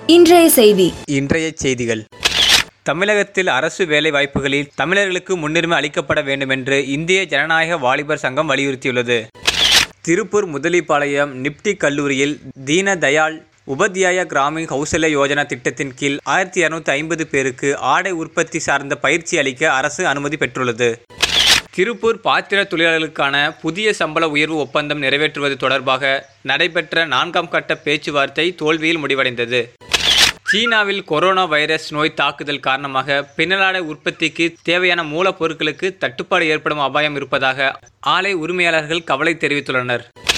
இன்றைய செய்தி இன்றைய செய்திகள் தமிழகத்தில் அரசு வேலை வாய்ப்புகளில் தமிழர்களுக்கு முன்னுரிமை அளிக்கப்பட வேண்டும் என்று இந்திய ஜனநாயக வாலிபர் சங்கம் வலியுறுத்தியுள்ளது திருப்பூர் முதலிப்பாளையம் நிப்டி கல்லூரியில் தீனதயாள் உபத்யாய கிராமின் கௌசல்ய யோஜனா திட்டத்தின் கீழ் ஆயிரத்தி இரநூத்தி ஐம்பது பேருக்கு ஆடை உற்பத்தி சார்ந்த பயிற்சி அளிக்க அரசு அனுமதி பெற்றுள்ளது திருப்பூர் பாத்திர தொழிலாளர்களுக்கான புதிய சம்பள உயர்வு ஒப்பந்தம் நிறைவேற்றுவது தொடர்பாக நடைபெற்ற நான்காம் கட்ட பேச்சுவார்த்தை தோல்வியில் முடிவடைந்தது சீனாவில் கொரோனா வைரஸ் நோய் தாக்குதல் காரணமாக பின்னலாடை உற்பத்திக்கு தேவையான மூலப்பொருட்களுக்கு தட்டுப்பாடு ஏற்படும் அபாயம் இருப்பதாக ஆலை உரிமையாளர்கள் கவலை தெரிவித்துள்ளனர்